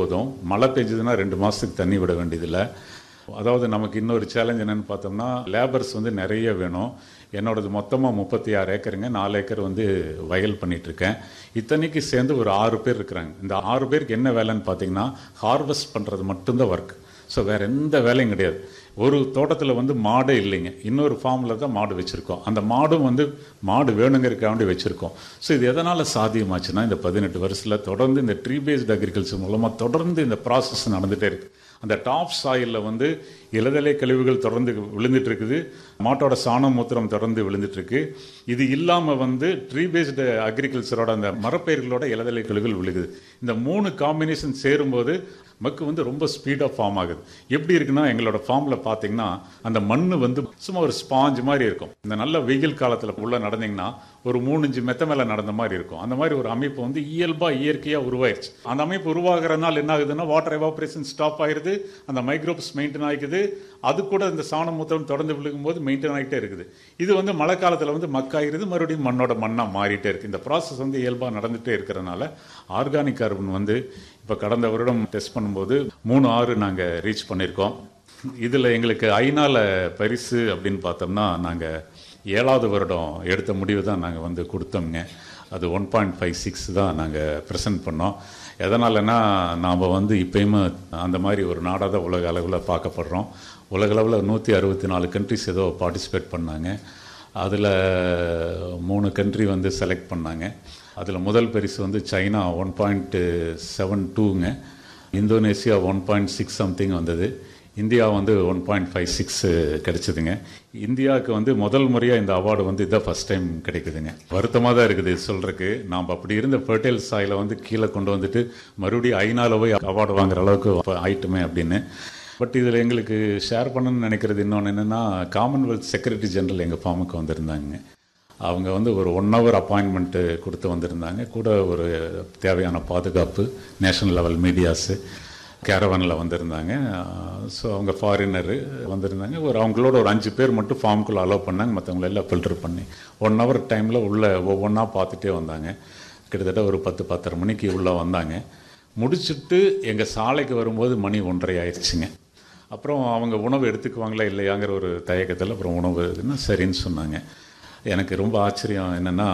போதும் மழை பெஞ்சதுன்னா ரெண்டு மாதத்துக்கு தண்ணி விட வேண்டியதில்லை அதாவது நமக்கு இன்னொரு சேலஞ்ச் என்னன்னு பார்த்தோம்னா லேபர்ஸ் வந்து நிறைய வேணும் என்னோடது மொத்தமாக முப்பத்தி ஆறு ஏக்கருங்க நாலு ஏக்கர் வந்து வயல் பண்ணிட்டு இருக்கேன் இத்தனைக்கு சேர்ந்து ஒரு ஆறு பேர் இருக்கிறாங்க இந்த ஆறு பேருக்கு என்ன வேலைன்னு பார்த்தீங்கன்னா ஹார்வெஸ்ட் பண்ணுறது மட்டும்தான் ஒர்க் ஸோ வேற எந்த வேலையும் கிடையாது ஒரு தோட்டத்தில் வந்து மாடே இல்லைங்க இன்னொரு ஃபார்மில் தான் மாடு வச்சுருக்கோம் அந்த மாடும் வந்து மாடு வேணுங்கிறதுக்காண்டி வச்சுருக்கோம் ஸோ இது எதனால் சாத்தியமாச்சுன்னா இந்த பதினெட்டு வருஷத்தில் தொடர்ந்து இந்த ட்ரீ பேஸ்ட் அக்ரிகல்ச்சர் மூலமாக தொடர்ந்து இந்த ப்ராசஸ் நடந்துகிட்டே இருக்கு அந்த டாப் சாயிலில் வந்து இலதலை கழிவுகள் தொடர்ந்து விழுந்துட்டு இருக்குது மாட்டோட சாணம் மூத்திரம் தொடர்ந்து விழுந்துட்டு இருக்கு இது இல்லாமல் வந்து ட்ரீ பேஸ்டு அக்ரிகல்ச்சரோட அந்த மரப்பயிர்களோட இலதலை கழிவுகள் விழுகுது இந்த மூணு காம்பினேஷன் சேரும்போது மக்கு வந்து ரொம்ப ஸ்பீடாக ஃபார்ம் ஆகுது எப்படி இருக்குன்னா எங்களோட ஃபார்மில் பார்த்தீங்கன்னா அந்த மண் வந்து சும்மா ஒரு ஸ்பாஞ்ச் மாதிரி இருக்கும் இந்த நல்ல வெயில் காலத்தில் உள்ள நடந்தீங்கன்னா ஒரு மூணு இஞ்சு மெத்த மேலே நடந்த மாதிரி இருக்கும் அந்த மாதிரி ஒரு அமைப்பு வந்து இயல்பாக இயற்கையாக உருவாயிருச்சு அந்த அமைப்பு உருவாகிறனால என்ன ஆகுதுன்னா வாட்டர் எவாபரேஷன் ஸ்டாப் ஆயிருது அந்த மைக்ரோப்ஸ் மெயின்டைன் ஆகிக்குது அது கூட இந்த சாணம் மூத்திரம் தொடர்ந்து விழுகும்போது மெயின்டைன் ஆகிட்டே இருக்குது இது வந்து மழை காலத்தில் வந்து மக்காயிருது மறுபடியும் மண்ணோட மண்ணாக மாறிட்டே இருக்கு இந்த ப்ராசஸ் வந்து இயல்பாக நடந்துகிட்டே இருக்கிறனால ஆர்கானிக் கார்பன் வந்து இப்போ கடந்த வருடம் டெஸ்ட் பண்ணும்போது மூணு ஆறு நாங்கள் ரீச் பண்ணியிருக்கோம் இதில் எங்களுக்கு ஐநால பரிசு அப்படின்னு பார்த்தோம்னா நாங்கள் ஏழாவது வருடம் எடுத்த முடிவு தான் நாங்கள் வந்து கொடுத்தோங்க அது ஒன் பாயிண்ட் ஃபைவ் சிக்ஸ் தான் நாங்கள் ப்ரெசென்ட் பண்ணோம் எதனாலனா நாம் வந்து இப்பயுமே அந்த மாதிரி ஒரு நாடாக தான் உலக அளவில் பார்க்கப்படுறோம் உலக அளவில் நூற்றி அறுபத்தி நாலு கண்ட்ரிஸ் ஏதோ பார்ட்டிசிபேட் பண்ணாங்க அதில் மூணு கண்ட்ரி வந்து செலக்ட் பண்ணாங்க அதில் முதல் பரிசு வந்து சைனா ஒன் பாயிண்ட் செவன் டூங்க Indonesia one point six something வந்தது இந்தியா வந்து ஒன் பாயிண்ட் ஃபைவ் சிக்ஸ் கிடைச்சிதுங்க இந்தியாவுக்கு வந்து முதல் முறையாக இந்த அவார்டு வந்து இதான் ஃபர்ஸ்ட் டைம் கிடைக்குதுங்க வருத்தமாக தான் இருக்குது இது சொல்கிறதுக்கு நாம் அப்படி இருந்த ஃபர்டைல் சாயில வந்து கீழே கொண்டு வந்துட்டு மறுபடியும் ஐநாவில் போய் அவார்டு வாங்குற அளவுக்கு ஆயிட்டுமே அப்படின்னு பட் இதில் எங்களுக்கு ஷேர் பண்ணணும்னு நினைக்கிறது இன்னொன்று என்னென்னா காமன்வெல்த் செக்ரட்டரி ஜெனரல் எங்கள் ஃபார்முக்கு வந்திருந்தாங்க அவங்க வந்து ஒரு ஒன் ஹவர் அப்பாயின்மெண்ட்டு கொடுத்து வந்திருந்தாங்க கூட ஒரு தேவையான பாதுகாப்பு நேஷனல் லெவல் மீடியாஸு கேரவனில் வந்திருந்தாங்க ஸோ அவங்க ஃபாரினரு வந்திருந்தாங்க ஒரு அவங்களோட ஒரு அஞ்சு பேர் மட்டும் ஃபார்முக்குள்ளே அலோவ் பண்ணாங்க மற்றவங்கள எல்லாம் ஃபில்டர் பண்ணி ஒன் ஹவர் டைமில் உள்ளே ஒவ்வொன்றா பார்த்துட்டே வந்தாங்க கிட்டத்தட்ட ஒரு பத்து பத்தரை மணிக்கு உள்ளே வந்தாங்க முடிச்சுட்டு எங்கள் சாலைக்கு வரும்போது மணி ஒன்றரை ஆயிடுச்சுங்க அப்புறம் அவங்க உணவு எடுத்துக்குவாங்களா இல்லையாங்கிற ஒரு தயக்கத்தில் அப்புறம் உணவு இதுன்னா சரின்னு சொன்னாங்க எனக்கு ரொம்ப ஆச்சரியம் என்னென்னா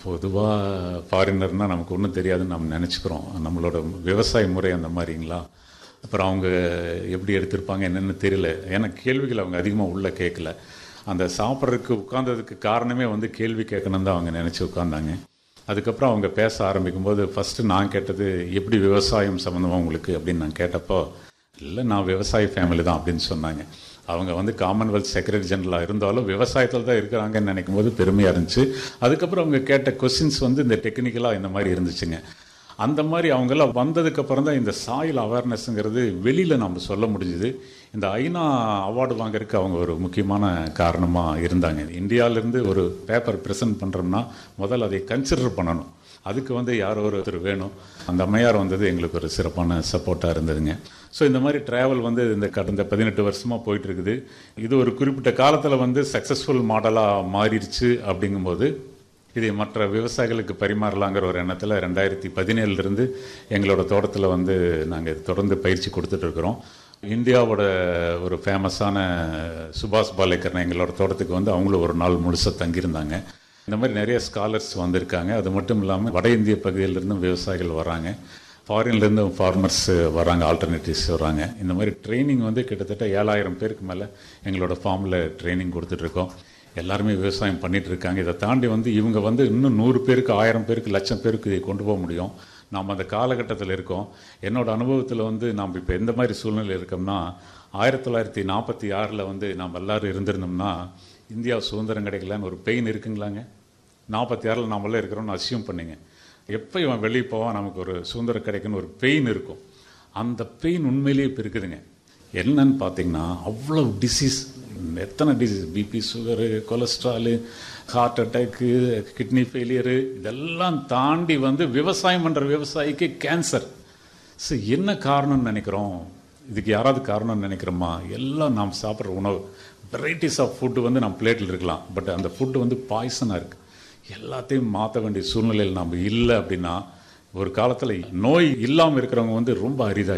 பொதுவாக ஃபாரினர்னால் நமக்கு ஒன்றும் தெரியாதுன்னு நம்ம நினச்சிக்கிறோம் நம்மளோட விவசாய முறை அந்த மாதிரிங்களா அப்புறம் அவங்க எப்படி எடுத்திருப்பாங்க என்னென்னு தெரியல ஏன்னா கேள்விகள் அவங்க அதிகமாக உள்ளே கேட்கல அந்த சாப்பிட்றதுக்கு உட்கார்ந்ததுக்கு காரணமே வந்து கேள்வி கேட்கணும் தான் அவங்க நினச்சி உட்காந்தாங்க அதுக்கப்புறம் அவங்க பேச ஆரம்பிக்கும்போது ஃபஸ்ட்டு நான் கேட்டது எப்படி விவசாயம் சம்மந்தமாக உங்களுக்கு அப்படின்னு நான் கேட்டப்போ இல்லை நான் விவசாய ஃபேமிலி தான் அப்படின்னு சொன்னாங்க அவங்க வந்து காமன்வெல்த் செக்ரட்டரி ஜெனரலாக இருந்தாலும் விவசாயத்தில் தான் இருக்கிறாங்கன்னு நினைக்கும் போது பெருமையாக இருந்துச்சு அதுக்கப்புறம் அவங்க கேட்ட கொஸ்டின்ஸ் வந்து இந்த டெக்னிக்கலாக இந்த மாதிரி இருந்துச்சுங்க அந்த மாதிரி அவங்கெல்லாம் வந்ததுக்கு அப்புறம் தான் இந்த சாயில் அவேர்னஸ்ங்கிறது வெளியில் நம்ம சொல்ல முடிஞ்சுது இந்த ஐநா அவார்டு வாங்குறதுக்கு அவங்க ஒரு முக்கியமான காரணமாக இருந்தாங்க இந்தியாவிலேருந்து ஒரு பேப்பர் ப்ரெசென்ட் பண்ணுறோம்னா முதல்ல அதை கன்சிடர் பண்ணணும் அதுக்கு வந்து யாரோ ஒருத்தர் வேணும் அந்த அம்மையார் வந்தது எங்களுக்கு ஒரு சிறப்பான சப்போர்ட்டாக இருந்ததுங்க ஸோ இந்த மாதிரி ட்ராவல் வந்து இந்த கடந்த பதினெட்டு வருஷமாக போயிட்டு இருக்குது இது ஒரு குறிப்பிட்ட காலத்தில் வந்து சக்ஸஸ்ஃபுல் மாடலாக மாறிடுச்சு அப்படிங்கும்போது இதை மற்ற விவசாயிகளுக்கு பரிமாறலாங்கிற ஒரு எண்ணத்தில் ரெண்டாயிரத்தி பதினேழுலேருந்து எங்களோட தோட்டத்தில் வந்து நாங்கள் தொடர்ந்து பயிற்சி கொடுத்துட்ருக்குறோம் இந்தியாவோட ஒரு ஃபேமஸான சுபாஷ் பாலேக்கர்னு எங்களோட தோட்டத்துக்கு வந்து அவங்களும் ஒரு நாள் முழுசாக தங்கியிருந்தாங்க இந்த மாதிரி நிறைய ஸ்காலர்ஸ் வந்திருக்காங்க அது மட்டும் இல்லாமல் வட இந்திய பகுதியிலிருந்தும் விவசாயிகள் வராங்க ஃபாரின்லேருந்து ஃபார்மர்ஸ் வராங்க ஆல்டர்னேட்டிவ்ஸ் வராங்க இந்த மாதிரி ட்ரைனிங் வந்து கிட்டத்தட்ட ஏழாயிரம் பேருக்கு மேலே எங்களோட ஃபார்மில் ட்ரைனிங் கொடுத்துட்ருக்கோம் எல்லாருமே விவசாயம் பண்ணிட்டு இருக்காங்க இதை தாண்டி வந்து இவங்க வந்து இன்னும் நூறு பேருக்கு ஆயிரம் பேருக்கு லட்சம் பேருக்கு இதை கொண்டு போக முடியும் நாம் அந்த காலகட்டத்தில் இருக்கோம் என்னோட அனுபவத்தில் வந்து நாம் இப்போ எந்த மாதிரி சூழ்நிலை இருக்கோம்னா ஆயிரத்தி தொள்ளாயிரத்தி நாற்பத்தி ஆறில் வந்து நாம் எல்லாரும் இருந்திருந்தோம்னா இந்தியா சுதந்திரம் கிடைக்கலன்னு ஒரு பெயின் இருக்குங்களாங்க நாற்பத்தி ஆறில் நாமெல்லாம் இருக்கிறோம்னு அசியூம் பண்ணிங்க எப்போ இவன் வெளியே போவான் நமக்கு ஒரு சுதந்திரம் கிடைக்குன்னு ஒரு பெயின் இருக்கும் அந்த பெயின் உண்மையிலேயே இப்போ இருக்குதுங்க என்னன்னு பார்த்தீங்கன்னா அவ்வளோ டிசீஸ் எத்தனை disease B P sugar cholesterol heart attack kidney failure இதெல்லாம் தாண்டி வந்து விவசாயம் பண்ணுற விவசாயிக்கு கேன்சர் ஸோ என்ன காரணம்னு நினைக்கிறோம் இதுக்கு யாராவது காரணம்னு நினைக்கிறோமா எல்லாம் நாம் சாப்பிட்ற உணவு வெரைட்டிஸ் ஆஃப் ஃபுட்டு வந்து நம்ம பிளேட்டில் இருக்கலாம் பட் அந்த ஃபுட்டு வந்து பாய்சனாக இருக்குது எல்லாத்தையும் மாற்ற வேண்டிய சூழ்நிலையில் நம்ம இல்லை அப்படின்னா ஒரு காலத்தில் நோய் இல்லாமல் இருக்கிறவங்க வந்து ரொம்ப அரிதாக